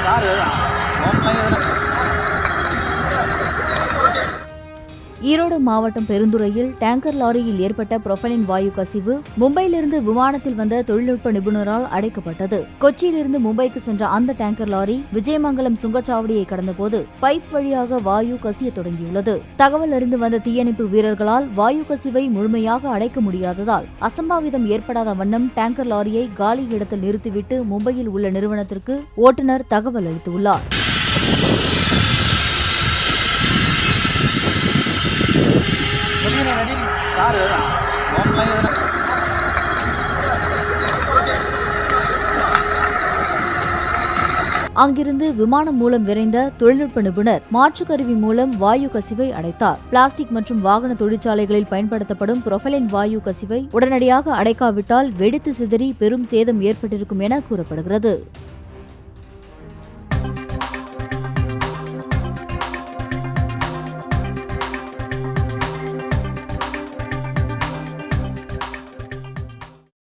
ஈரோடு மாவட்டம் பெருந்துறையில் டேங்கர் லாரியில் ஏற்பட்ட புரொபலின் வாயு கசிவு மும்பையிலிருந்து விமானத்தில் வந்த தொழில்நுட்ப நிபுணரால் அடைக்கப்பட்டது கொச்சியிலிருந்து மும்பைக்கு சென்ற அந்த டேங்கர் லாரி விஜயமங்கலம் சுங்கச்சாவடியை கடந்தபோது பைப் வழியாக வாயு கசிய தொடங்கியுள்ளது தகவல் அறிந்து வந்த தீயணைப்பு வீரர்களால் வாயு கசிவை முழுமையாக அடைக்க முடியாததால் அசம்பாவிதம் ஏற்படாத வண்ணம் டேங்கர் லாரியை காலி இடத்தில் நிறுத்திவிட்டு மும்பையில் உள்ள நிறுவனத்திற்கு ஓட்டுநர் தகவல் அளித்துள்ளார் அங்கிருந்து விமானம் மூலம் விரைந்த தொழில்நுட்ப நிபுணர் மாற்று கருவி மூலம் வாயு கசிவை அடைத்தார் பிளாஸ்டிக் மற்றும் வாகன தொழிற்சாலைகளில் பயன்படுத்தப்படும் புரொபலின் வாயு கசிவை உடனடியாக அடைக்காவிட்டால் வெடித்து சிதறி பெரும் சேதம் ஏற்பட்டிருக்கும் என கூறப்படுகிறது